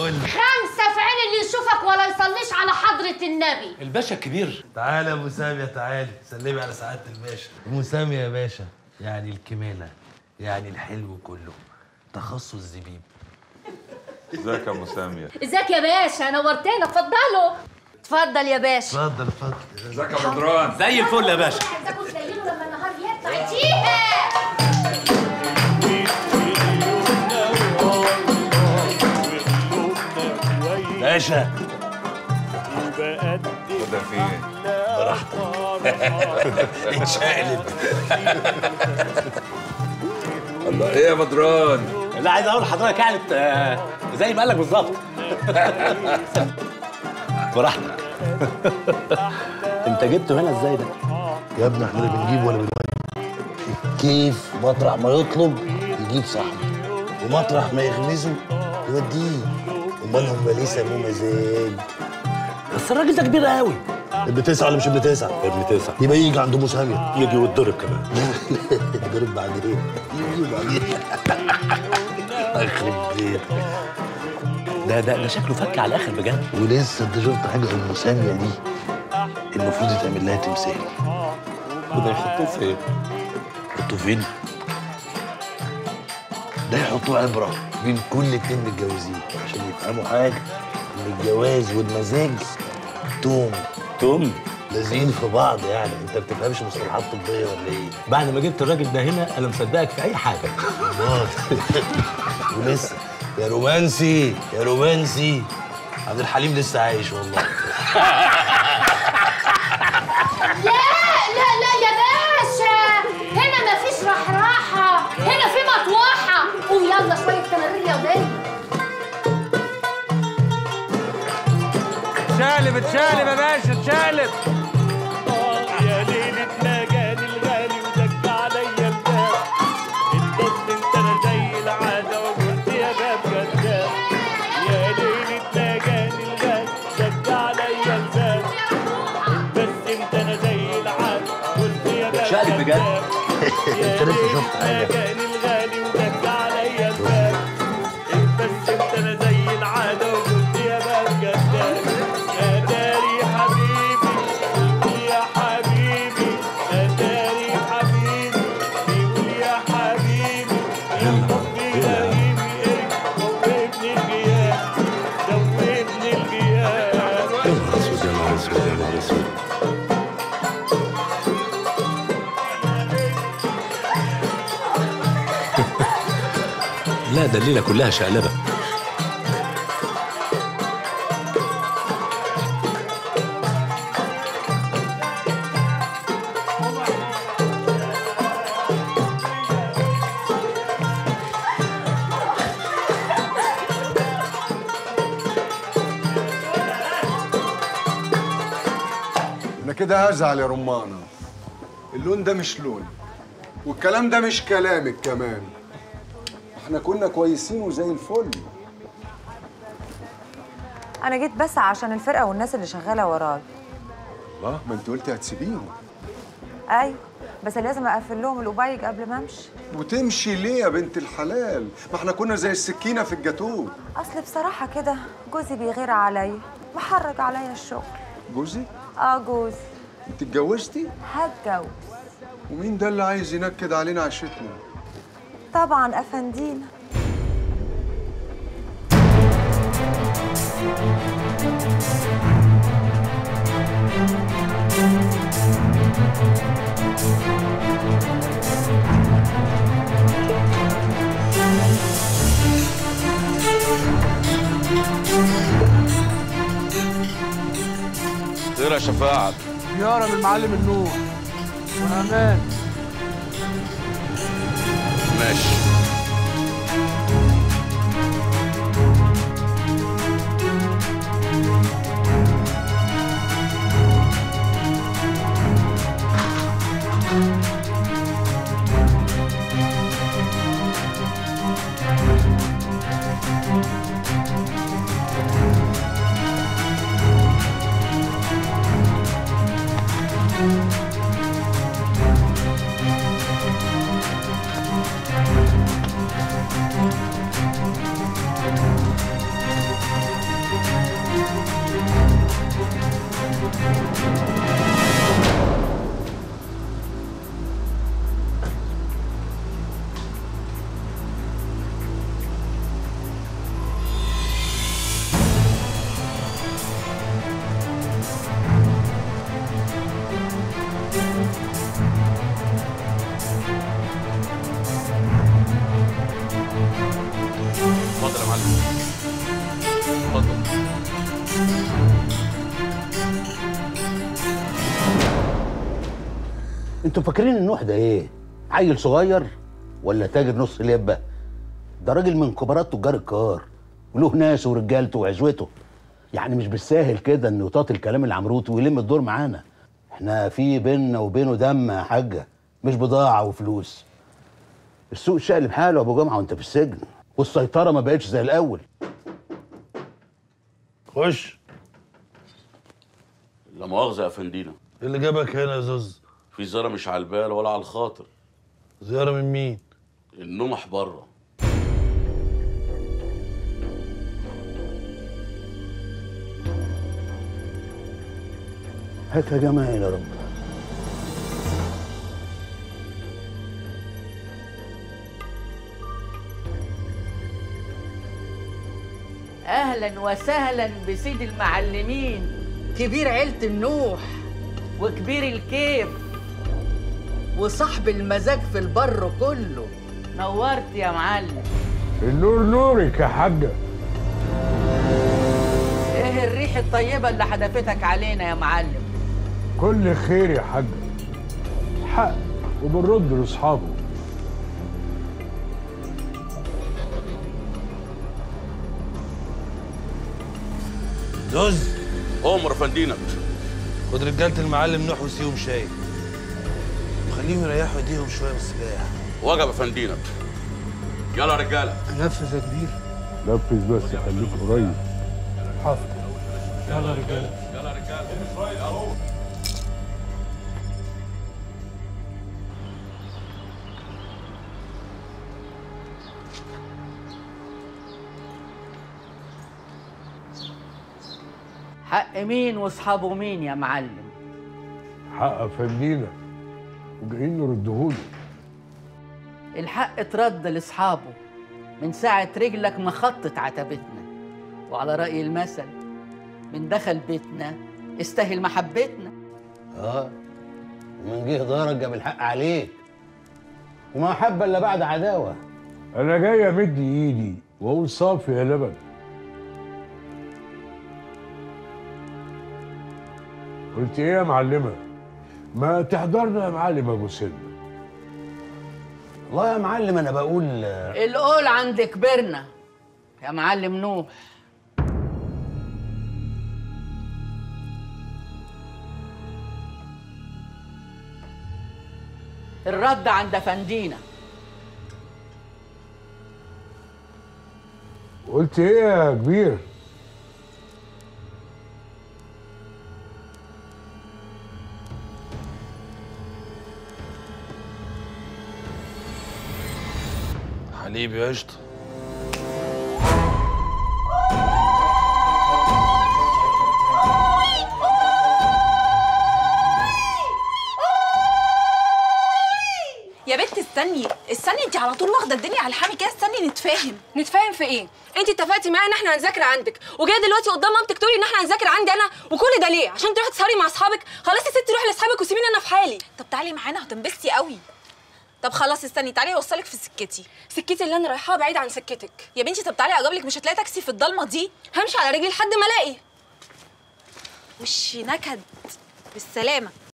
الفل خمسة في عين اللي يشوفك ولا يصليش على حضرة النبي الباشا الكبير تعالى يا ابو ساميه تعالي سلمي على سعاده الباشا ابو ساميه يا باشا يعني الكماله يعني الحلو كله تخصص زبيب ازيك يا ابو ساميه ازيك يا باشا نورتنا اتفضلوا اتفضل يا باشا اتفضل اتفضل ازيك يا بدران زي الفل يا باشا عايزاكم تليلوا لما النهار يطلع جيها باشا وده في ايه؟ اتشقلب الله ايه يا بدران؟ لا عايز اقول لحضرتك يعني آه، زي ما قال لك بالظبط براحتك انت جبته هنا ازاي ده؟ يا ابني احنا لا بنجيب ولا بنودي كيف مطرح ما يطلب يجيب صاحبه ومطرح ما يغمزه يوديه امال هم ليه سموه مزاج بس الراجل ده كبير قوي ابن تسعه ولا مش ابن تسعه؟ ابن تسعة يبقى يجي عند ابو ساميه يجي ويتضرب كمان يضرب بعد ايه؟ يجي بعد ايه؟ يخرب بيت ده ده ده شكله فك على الاخر بجد ولسه انت شفت حاجه ام ساميه دي المفروض يتعمل لها تمثال وده يحطوه فين؟ يحطوه فين؟ ده يحطوه عبره بين كل اتنين متجوزين عشان يفهموا حاجه ان الجواز والمزاج توم توم لازقين في بعض يعني انت بتفهمش مصطلحات طبيه ولا ايه؟ بعد ما جبت الراجل ده هنا انا مصدقك في اي حاجه الله. ولسه يا رومانسي يا رومانسي عبد الحليم لسه عايش والله لا لا لا يا باشا هنا مفيش رحراحة هنا في مطوحة قوم يلا شوية تمارين رياضية اتشقلب اتشقلب يا باشا اتشقلب يا ليلة ما جاني الغالي ودق عليا الباب البطن انت انا زي العادة وقلت يا باب كذاب يا ليلة ما جاني الغالي دق عليا الباب بس انت انا زي العادة قلت يا باب شقلب بجد. كذاب. يا انت لسه ليلة شفت ما حاجه جاني الغالي ودق عليا الباب بس انت انا زي العادة وقلت يا باب كذاب يا داري حبيبي قلت يا حبيبي يا داري حبيبي بيقول يا حبيبي يا ربي لهيبي ايه دوبني الغياب دوبني الغياب يا نهار اسود يا نهار اسود يا نهار اسود لا ده الليله كلها شقلبه انا كده هزعل يا رمانة اللون ده مش لون والكلام ده مش كلامك كمان احنا كنا كويسين وزي الفل انا جيت بس عشان الفرقه والناس اللي شغاله وراي الله ما انت قلتي هتسيبيهم ايوه بس لازم اقفل لهم القبيج قبل ما امشي وتمشي ليه يا بنت الحلال ما احنا كنا زي السكينة في الجاتوه اصل بصراحه كده جوزي بيغير عليا محرج عليا الشغل جوزي اه جوزي انت اتجوزتي هتجوز ومين ده اللي عايز ينكد علينا عشتنا طبعا افندينا خير يا شفاعة زياره من معلم النور وامان ماشي اتفضل انتوا فاكرين النوح ده ايه؟ عيل صغير ولا تاجر نص لبه؟ ده راجل من كبارات تجار الكار وله ناس ورجالته وعزوته يعني مش بالساهل كده انه يطاط الكلام العمروتي ويلم الدور معانا احنا في بيننا وبينه دم يا حاجه مش بضاعه وفلوس السوق شقلب حاله يا ابو جمعه وانت في السجن والسيطره ما بقتش زي الاول خش لا مؤاخذة يا فندينا إيه اللي جابك هنا يا زوز في زيارة مش على البال ولا على الخاطر زيارة من مين؟ النمح بره هات يا جماعه يا رب اهلا وسهلا بسيد المعلمين كبير عيلة النوح وكبير الكيف وصاحب المزاج في البر كله نورت يا معلم النور نورك يا حاجة ايه الريح الطيبة اللي حدفتك علينا يا معلم كل خير يا حاجة حق وبنرد لاصحابه زوز أمر يا فندينا خد رجالة المعلم نوح وسيهم شاي وخليهم يريحوا ايديهم شوية من السلاح وجب يا فندينا يلا يا رجالة نفذ يا كبير نفذ بس خليك قريب حاضر يلا يا رجالة حق مين واصحابه مين يا معلم حق فندينا وجايين نردهوله الحق اترد لاصحابه من ساعة رجلك ما خطت عتبتنا وعلى رأي المثل من دخل بيتنا استاهل محبتنا اه ومن جه دارك جاب الحق عليك وما حب الا بعد عداوه انا جاي امد ايدي واقول صافي يا لبن قلت ايه يا معلمه ما تحضرنا يا معلم ابو سلمى والله يا معلم انا بقول القول عند كبرنا يا معلم نوح الرد عند فندينا قلت ايه يا كبير حليب يا قشطة يا بنت استني استني انت على طول واخده الدنيا على الحامي كده استني نتفاهم نتفاهم في ايه؟ انت اتفقتي معايا ان احنا هنذاكر عندك وجايه دلوقتي قدام مامتك تقولي ان احنا هنذاكر عندي انا وكل ده ليه؟ عشان تروحي تسهري مع اصحابك؟ خلاص يا ستي روحي لاصحابك وسيبيني انا في حالي طب تعالي معانا هتنبسطي قوي طب خلاص استني تعالي اوصلك في سكتي سكتي اللي انا رايحاها بعيد عن سكتك يا بنتي طب تعالي اجيب لك مش هتلاقي تاكسي في الضلمه دي همشي على رجلي لحد ما الاقي وشي نكد بالسلامه